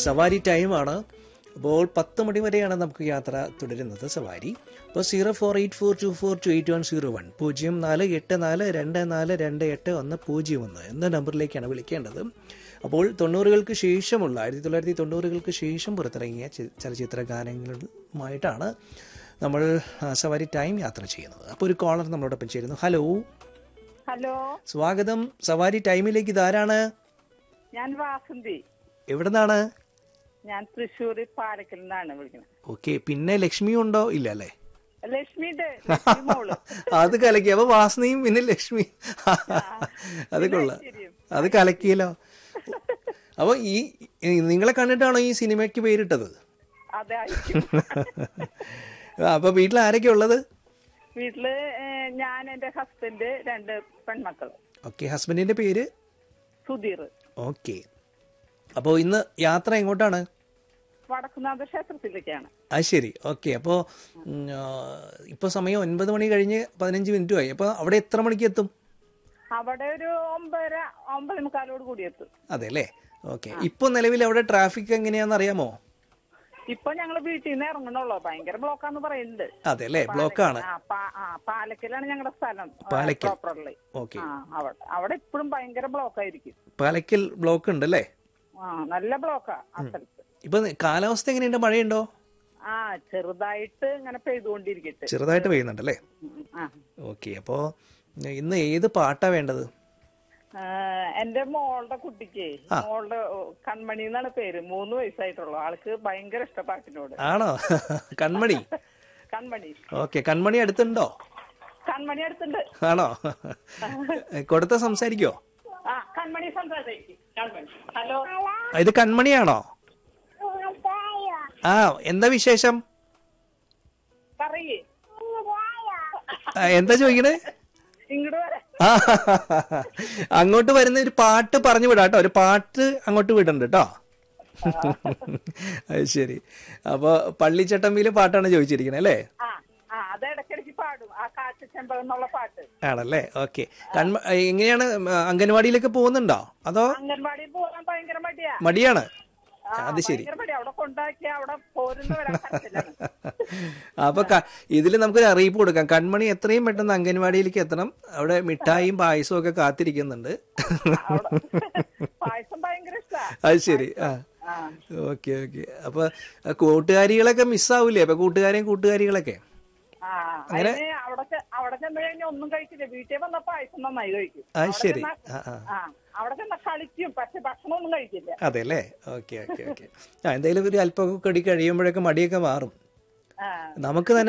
സവാരി ടൈമാണ് അപ്പോൾ പത്ത് മണി വരെയാണ് നമുക്ക് യാത്ര തുടരുന്നത് സവാരി അപ്പോൾ zero four eight four two four two eight one zero one പൂജ്യം നാല് എട്ട് നാല് രണ്ട് നാല് രണ്ട് എട്ട് ഒന്ന് പൂജ്യം ഒന്ന് എന്ന നമ്പറിലേക്കാണ് വിളിക്കേണ്ടത് അപ്പോൾ തൊണ്ണൂറുകൾക്ക് ശേഷമുള്ള ആയിരത്തി തൊള്ളായിരത്തി തൊണ്ണൂറുകൾക്ക് ശേഷം പുറത്തിറങ്ങിയ ചി- ചലച്ചിത്ര ഗാനങ്ങളുമായിട്ടാണ് നമ്മൾ ആ, സവാരി ടൈം യാത്ര ചെയ്യുന്നത് അപ്പോൾ ഒരു കോളർ നമ്മളോടൊപ്പം ചേരുന്നു ഹലോ ഹലോ സ്വാഗതം സവാരി ടൈമിലേക്ക് ഇതാരാണ് ഞാൻ വാസന്തി എവിടെ നിന്നാണ് ഞാൻ തൃശ്ശൂർ പാലക്കൽ നിന്നാണ് വിളിക്കുന്നത് ഓക്കെ പിന്നെ ലക്ഷ്മി ഉണ്ടോ ഇല്ല അല്ലേ ലക്ഷ്മിയുടെ ലക്ഷ്മി മോള് അത് കലക്കി അപ്പൊ വാസനയും പിന്നെ ലക്ഷ്മി അത് കൊള്ളാം അത് കലക്കിയല്ലോ അപ്പൊ ഈ ഈ നിങ്ങളെ കണ്ടിട്ടാണോ ഈ സിനിമയ്ക്ക് പേരിട്ടത് അതെ ആയിരിക്കും. അപ്പൊ വീട്ടിൽ ആരൊക്കെ ഉള്ളത് വീട്ടില് ഏ, ഞാൻ എന്റെ ഹസ്ബൻഡ് രണ്ട് പെൺമക്കള് ഓക്കെ ഹസ്ബൻഡിന്റെ പേര് സുധീർ ഓക്കെ അപ്പോൾ ഇന്ന് യാത്ര എങ്ങോട്ടാണ് വടക്കുന്നാഥ ക്ഷേത്രത്തിലേക്കാണ് അത് ശരി ഓക്കെ അപ്പോൾ ഇപ്പോൾ സമയം ഒൻപത് മണി കഴിഞ്ഞ് പതിനഞ്ച് മിനിറ്റും ആയി അപ്പോൾ അവിടെ എത്ര മണിക്ക് എത്തും അവിടെ ഒരു ഒമ്പതര ഒമ്പത് മുക്കാലോട് കൂടി എത്തും അതെ അല്ലേ ഓക്കെ ഇപ്പോൾ നിലവിൽ അവിടെ ട്രാഫിക് എങ്ങനെയാണെന്ന് അറിയാമോ ഇപ്പൊ ഞങ്ങള് വീട്ടിൽ നിന്ന് ഇറങ്ങണുള്ളൂ ഭയങ്കര ബ്ലോക്കാന്ന് പറയുന്നുണ്ട് അതെ അല്ലേ ബ്ലോക്കാണ് ആ, പാ- ആ, പാലക്കലാണ് ഞങ്ങളുടെ സ്ഥലം പാലക്കൽ. പ്രോപ്പർലി ഓക്കെ ആ അവിടെ അവിടെ ഇപ്പോഴും ഭയങ്കര ബ്ലോക്കായിരിക്കും പാലക്കൽ ബ്ലോക്ക് ഉണ്ട് അല്ലേ ആ നല്ല ബ്ലോക്കാ ആ സ്ഥലത്ത് ഇപ്പൊ കാലാവസ്ഥ എങ്ങനെയുണ്ട് മഴയുണ്ടോ ആ ചെറുതായിട്ട് ഇങ്ങനെ പെയ്തുകൊണ്ടിരിക്കട്ടെ ചെറുതായിട്ട് പെയ്യുന്നുണ്ട് അല്ലേ ഉം, ആ ഓക്കെ അപ്പോൾ ഇന്ന് ഏത് പാട്ടാ വേണ്ടത് ആ, എന്റെ മോളുടെ കുട്ടിക്ക് ആ. മോളുടെ ഓ, കൺമണി എന്നാണ് പേര് മൂന്ന് വയസ്സായിട്ടുള്ളൂ ആൾക്ക് ഭയങ്കര ഇഷ്ട പാട്ടിനോട് ആണോ കൺമണി കൺമണി ഓക്കെ കൺമണി അടുത്തുണ്ടോ കൺമണി അടുത്തുണ്ട് ആണോ കൊടുത്ത സംസാരിക്കോ ആ കൺമണി സംസാരിക്കും കൺമണി ഹലോ ഇത് കൺമണിയാണോ ആ എന്താ വിശേഷം പറയേ ആ, എന്താ ചോദിക്കണേ ഇങ്ങോട്ട് വരാം ആ, അങ്ങോട്ട് വരുന്ന ഒരു പാട്ട് പറഞ്ഞു വിടാം കേട്ടോ ഒരു പാട്ട് അങ്ങോട്ട് വിടണ്ട കേട്ടോ അത് ശരി അപ്പൊ പള്ളിച്ചട്ടമ്പിയിലെ പാട്ടാണ് ചോദിച്ചിരിക്കുന്നത് അല്ലേ ആ ആ അത് ഇടയ്ക്കിടയ്ക്ക് പാടും ആ കാറ്റ് ചെമ്പകം എന്നുള്ള പാട്ട് ആണല്ലേ ഓക്കെ കൺമ എങ്ങനെയാണ് അംഗൻവാടിയിലൊക്കെ പോകുന്നുണ്ടോ അതോ അംഗൻവാടിയിൽ പോകാൻ ഭയങ്കര മടിയാ മടിയാണ് ആ, അത് ശരി ഭയങ്കര മടിയാ അവിടെ കൊണ്ടാക്കി അവിടെ പോരുന്ന വരാൻ പറ്റില്ലാണ് അപ്പൊ ഇതിൽ നമുക്കൊരു അറിയിപ്പ് കൊടുക്കാം കൺമണി എത്രയും പെട്ടെന്ന് അംഗൻവാടിയിലേക്ക് എത്തണം അവിടെ മിഠായിയും പായസവും ഒക്കെ കാത്തിരിക്കുന്നുണ്ട് അവിടെ പായസം ഭയങ്കര ഇഷ്ടാ അത് ശരി ആ ആ ഓക്കെ ഓക്കെ അപ്പൊ ആ, കൂട്ടുകാരികളൊക്കെ മിസ്സാവൂലേ അപ്പൊ കൂട്ടുകാരെയും കൂട്ടുകാരികളൊക്കെ ആ അതിന് അവിടെ ചെ- അവിടെ ചെന്ന് കഴിഞ്ഞാൽ ഒന്നും കഴിക്കില്ല വീട്ടിൽ വന്ന പായസം നന്നായി കഴിക്കും അത് അവിടെ ശരി ചെന്നാ- ആ ആ ആ അവിടെ ചെന്ന കളിക്കും പക്ഷെ ഭക്ഷണം ഒന്നും കഴിക്കില്ല അതെ അല്ലേ ഓക്കെ ഓക്കെ ഓക്കെ ആ എന്തായാലും ഒരു അല്പമൊക്കെ കടി കഴിയുമ്പോഴൊക്കെ മടിയൊക്കെ മാറും ആ നമുക്ക് തന്നെ